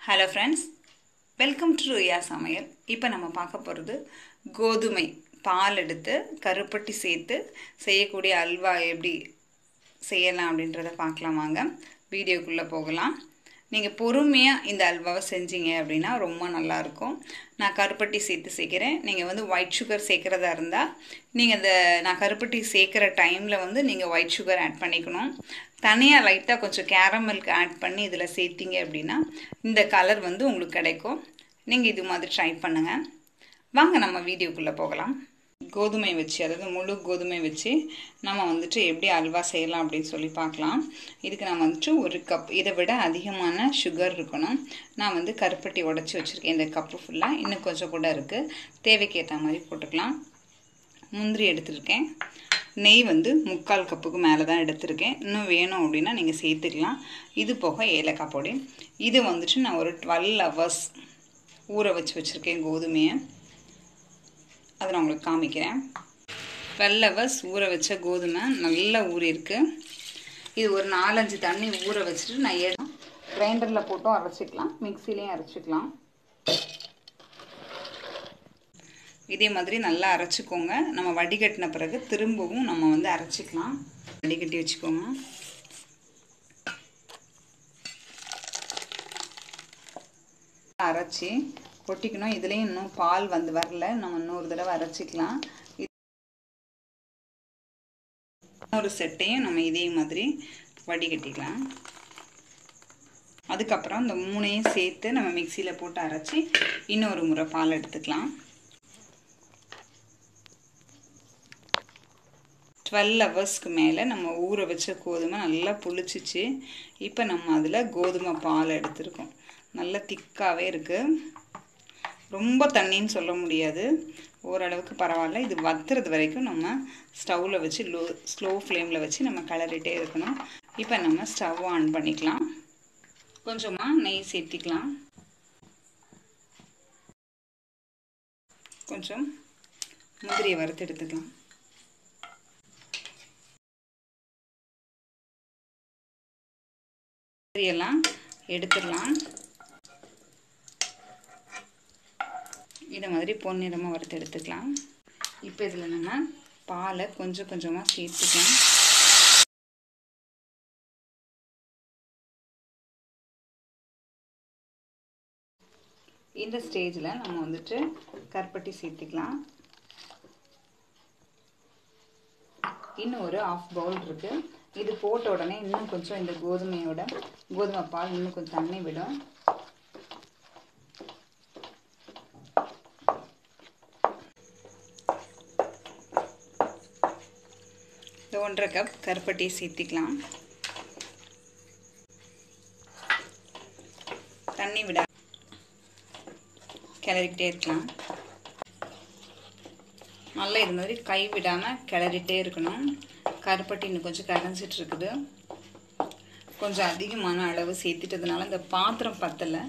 hello friends welcome to ருயா சமையல் இப்போ நம்ம பார்க்க போகிறது கோதுமை பால் எடுத்து கருப்பட்டி சேர்த்து செய்யக்கூடிய அல்வா எப்படி செய்யலாம் அப்படின்றத பார்க்கலாம் வாங்க வீடியோக்குள்ளே போகலாம் நீங்கள் பொறுமையாக இந்த அல்வாவை செஞ்சீங்க அப்படின்னா ரொம்ப நல்லாயிருக்கும் நான் கருப்பட்டி சேர்த்து சேர்க்குறேன் நீங்கள் வந்து ஒயிட் சுகர் சேர்க்குறதா இருந்தால் நீங்கள் இந்த நான் கருப்பட்டி சேர்க்குற டைமில் வந்து நீங்கள் ஒயிட் சுகர் ஆட் பண்ணிக்கணும் தனியாக லைட்டாக கொஞ்சம் கேரமலுக்கு ஆட் பண்ணி இதில் சேர்த்திங்க அப்படின்னா இந்த கலர் வந்து உங்களுக்கு கிடைக்கும் நீங்கள் இது மாதிரி ட்ரை பண்ணுங்கள் வாங்க நம்ம வீடியோக்குள்ளே போகலாம் கோதுமை வச்சு அதாவது முழு கோதுமை வச்சு நம்ம வந்துட்டு எப்படி அல்வா செய்யலாம் அப்படின்னு சொல்லி பார்க்கலாம் இதுக்கு நான் வந்துட்டு ஒரு கப் இதை விட அதிகமான சுகர் இருக்கணும் நான் வந்து கருப்பட்டி உடச்சி வச்சுருக்கேன் இந்த கப்பு ஃபுல்லாக இன்னும் கொஞ்சம் கூட இருக்குது தேவைக்கு ஏற்ற மாதிரி போட்டுக்கலாம் முந்திரி எடுத்துருக்கேன் நெய் வந்து முக்கால் கப்புக்கு மேலே தான் எடுத்திருக்கேன் இன்னும் வேணும் அப்படின்னா நீங்கள் சேர்த்துக்கலாம் இது போக ஏலக்காய் பொடி இது வந்துட்டு நான் ஒரு டுவெல் ஹவர்ஸ் ஊற வச்சு வச்சுருக்கேன் கோதுமையை அதை நான் உங்களுக்கு காமிக்கிறேன் டுவெல் ஹவர்ஸ் ஊற வச்ச கோதுமை நல்லா ஊறியிருக்கு இது ஒரு நாலஞ்சு தண்ணி ஊற வச்சுட்டு நான் எடு கிரைண்டரில் போட்டும் அரைச்சிக்கலாம் மிக்சிலையும் அரைச்சிக்கலாம் இதே மாதிரி நல்லா அரைச்சிக்கோங்க நம்ம வடிகட்டின பிறகு திரும்பவும் நம்ம வந்து அரைச்சிக்கலாம் வடிகட்டி வச்சுக்கோங்க அரைச்சி கொட்டிக்கணும் இதுலேயும் இன்னும் பால் வந்து வரல நம்ம இன்னொரு தடவை அரைச்சிக்கலாம் இன்னொரு செட்டையும் நம்ம இதே மாதிரி வடிகட்டிக்கலாம் அதுக்கப்புறம் இந்த மூணையும் சேர்த்து நம்ம மிக்சியில் போட்டு அரைச்சி இன்னொரு முறை பால் எடுத்துக்கலாம் டுவெல் ஹவர்ஸ்க்கு மேலே நம்ம ஊற வச்ச கோதுமை நல்லா புளிச்சிச்சு இப்போ நம்ம அதில் கோதுமை பால் எடுத்துருக்கோம் நல்லா திக்காகவே இருக்குது ரொம்ப தண்ணின்னு சொல்ல முடியாது ஓரளவுக்கு பரவாயில்ல இது வத்துறது வரைக்கும் நம்ம ஸ்டவ்வில் வச்சு லோ ஸ்லோ ஃப்ளேமில் வச்சு நம்ம கிளறிட்டே இருக்கணும் இப்போ நம்ம ஸ்டவ் ஆன் பண்ணிக்கலாம் கொஞ்சமாக நெய் சேர்த்திக்கலாம் கொஞ்சம் முந்திரியை வறுத்து எடுத்துக்கலாம் முந்திரியெல்லாம் எடுத்துடலாம் இதை மாதிரி பொன்னிறமாக வறுத்து எடுத்துக்கலாம் இப்போ இதில் நம்ம பாலை கொஞ்சம் கொஞ்சமாக சேர்த்துக்கலாம் இந்த ஸ்டேஜில் நம்ம வந்துட்டு கருப்பட்டி சேர்த்துக்கலாம் இன்னும் ஒரு ஆஃப் பவுல் இருக்குது இது போட்ட உடனே இன்னும் கொஞ்சம் இந்த கோதுமையோட கோதுமை பால் இன்னும் கொஞ்சம் தண்ணி விடும் இந்த ஒன்றரை கப் கருப்பட்டியை சேர்த்திக்கலாம் தண்ணி விட கிளறிக்கிட்டே இருக்கலாம் நல்லா இது மாதிரி கை விடாமல் கிளறிட்டே இருக்கணும் கருப்பட்டி இன்னும் கொஞ்சம் கரைஞ்சிட்டு இருக்குது கொஞ்சம் அதிகமான அளவு சேர்த்துட்டதுனால இந்த பாத்திரம் பத்தலை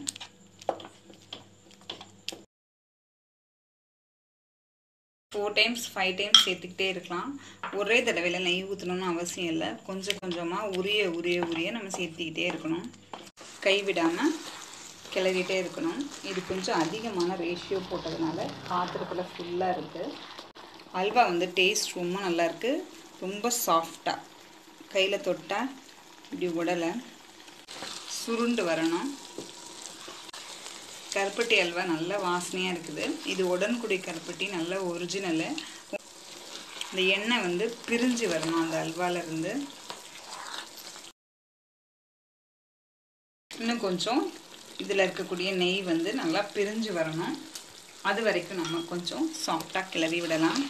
ஃபோர் டைம்ஸ் ஃபைவ் டைம்ஸ் சேர்த்துக்கிட்டே இருக்கலாம் ஒரே தடவையில் நெய் ஊற்றணும்னு அவசியம் இல்லை கொஞ்சம் கொஞ்சமாக உரிய உரிய உரிய நம்ம சேர்த்திக்கிட்டே இருக்கணும் கைவிடாமல் கிளறிட்டே இருக்கணும் இது கொஞ்சம் அதிகமான ரேஷியோ போட்டதுனால பாத்திரத்தில் ஃபுல்லாக இருக்குது அல்வா வந்து டேஸ்ட் ரொம்ப நல்லாயிருக்கு ரொம்ப சாஃப்டாக கையில் தொட்டால் இப்படி உடலை சுருண்டு வரணும் கருப்பட்டி அல்வா நல்ல வாசனையாக இருக்குது இது உடன்குடி கருப்பட்டி நல்ல ஒரிஜினலு இந்த எண்ணெய் வந்து பிரிஞ்சு வரணும் அந்த அல்வாலேருந்து இன்னும் கொஞ்சம் இதில் இருக்கக்கூடிய நெய் வந்து நல்லா பிரிஞ்சு வரணும் அது வரைக்கும் நம்ம கொஞ்சம் சாஃப்டாக கிளறி விடலாம்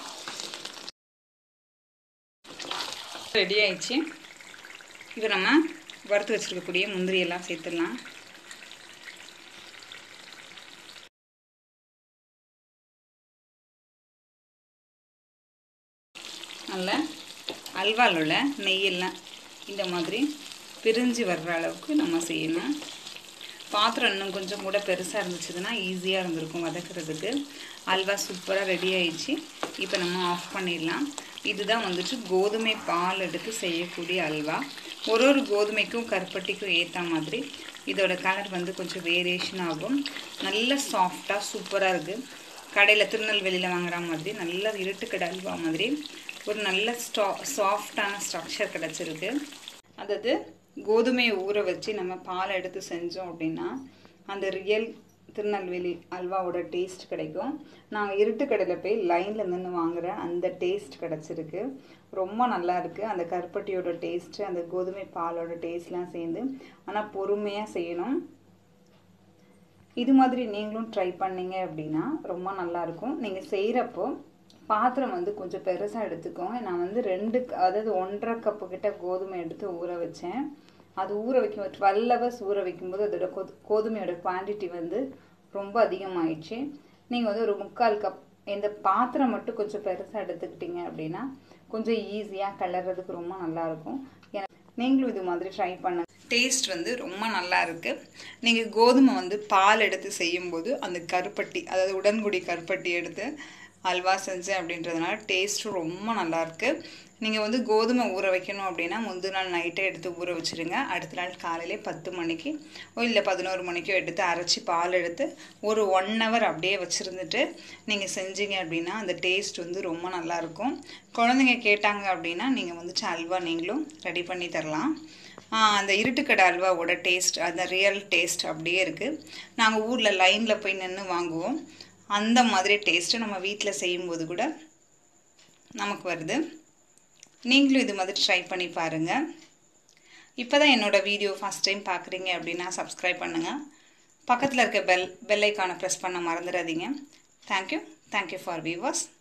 ரெடி ஆயிடுச்சு இப்போ நம்ம வறுத்து வச்சுருக்கக்கூடிய முந்திரியெல்லாம் சேர்த்துடலாம் நல்லா அல்வாவில் உள்ள நெய்யெல்லாம் இந்த மாதிரி பிரிஞ்சு வர்ற அளவுக்கு நம்ம செய்யணும் பாத்திரம் இன்னும் கொஞ்சம் கூட பெருசாக இருந்துச்சுன்னா ஈஸியாக இருந்திருக்கும் வதக்கிறதுக்கு அல்வா சூப்பராக ரெடி ஆயிடுச்சு இப்போ நம்ம ஆஃப் பண்ணிடலாம் இதுதான் வந்துட்டு கோதுமை பால் எடுத்து செய்யக்கூடிய அல்வா ஒரு ஒரு கோதுமைக்கும் கருப்பட்டிக்கும் ஏற்ற மாதிரி இதோட கலர் வந்து கொஞ்சம் வேரியேஷன் ஆகும் நல்ல சாஃப்டாக சூப்பராக இருக்குது கடையில் திருநெல்வேலியில் வாங்குற மாதிரி நல்ல இருட்டுக்கடை அல்வா மாதிரி ஒரு நல்ல ஸ்டா சாஃப்டான ஸ்ட்ரக்சர் கிடச்சிருக்கு அதாவது கோதுமையை ஊற வச்சு நம்ம பால் எடுத்து செஞ்சோம் அப்படின்னா அந்த ரியல் திருநெல்வேலி அல்வாவோட டேஸ்ட் கிடைக்கும் நாங்கள் இருட்டு கடையில் போய் லைனில் நின்று வாங்குற அந்த டேஸ்ட் கிடச்சிருக்கு ரொம்ப நல்லா இருக்குது அந்த கருப்பட்டியோட டேஸ்ட்டு அந்த கோதுமை பாலோட டேஸ்ட்லாம் சேர்ந்து ஆனால் பொறுமையாக செய்யணும் இது மாதிரி நீங்களும் ட்ரை பண்ணீங்க அப்படின்னா ரொம்ப நல்லாயிருக்கும் நீங்கள் செய்கிறப்போ பாத்திரம் வந்து கொஞ்சம் பெருசாக எடுத்துக்கோங்க நான் வந்து ரெண்டு அதாவது ஒன்றரை கப்பு கிட்ட கோதுமை எடுத்து ஊற வச்சேன் அது ஊற வைக்கும் டுவெல் ஹவர்ஸ் ஊற வைக்கும்போது அதோட கோது கோதுமையோட குவான்டிட்டி வந்து ரொம்ப அதிகமாயிடுச்சு நீங்கள் வந்து ஒரு முக்கால் கப் இந்த பாத்திரம் மட்டும் கொஞ்சம் பெருசாக எடுத்துக்கிட்டீங்க அப்படின்னா கொஞ்சம் ஈஸியாக கிளறதுக்கு ரொம்ப நல்லாயிருக்கும் நீங்களும் இது மாதிரி ட்ரை பண்ண டேஸ்ட் வந்து ரொம்ப நல்லா இருக்குது நீங்கள் கோதுமை வந்து பால் எடுத்து செய்யும்போது அந்த கருப்பட்டி அதாவது உடன்குடி கருப்பட்டி எடுத்து அல்வா செஞ்சேன் அப்படின்றதுனால டேஸ்ட்டும் ரொம்ப நல்லாயிருக்கு நீங்கள் வந்து கோதுமை ஊற வைக்கணும் அப்படின்னா முந்தின நாள் நைட்டே எடுத்து ஊற வச்சுருங்க அடுத்த நாள் காலையிலே பத்து மணிக்கு இல்லை பதினோரு மணிக்கோ எடுத்து அரைச்சி பால் எடுத்து ஒரு ஒன் ஹவர் அப்படியே வச்சுருந்துட்டு நீங்கள் செஞ்சீங்க அப்படின்னா அந்த டேஸ்ட் வந்து ரொம்ப நல்லாயிருக்கும் குழந்தைங்க கேட்டாங்க அப்படின்னா நீங்கள் வந்துட்டு அல்வா நீங்களும் ரெடி பண்ணி தரலாம் அந்த இருட்டுக்கடை அல்வாவோட டேஸ்ட் அந்த ரியல் டேஸ்ட் அப்படியே இருக்குது நாங்கள் ஊரில் லைனில் போய் நின்று வாங்குவோம் அந்த மாதிரி டேஸ்ட்டு நம்ம வீட்டில் செய்யும்போது கூட நமக்கு வருது நீங்களும் இது மாதிரி ட்ரை பண்ணி பாருங்கள் இப்போ தான் என்னோடய வீடியோ ஃபஸ்ட் டைம் பார்க்குறீங்க அப்படின்னா சப்ஸ்கிரைப் பண்ணுங்கள் பக்கத்தில் இருக்க பெல் பெல் ஐக்கானை ப்ரெஸ் பண்ண மறந்துடாதீங்க தேங்க்யூ தேங்க்யூ ஃபார் வியூவர்ஸ்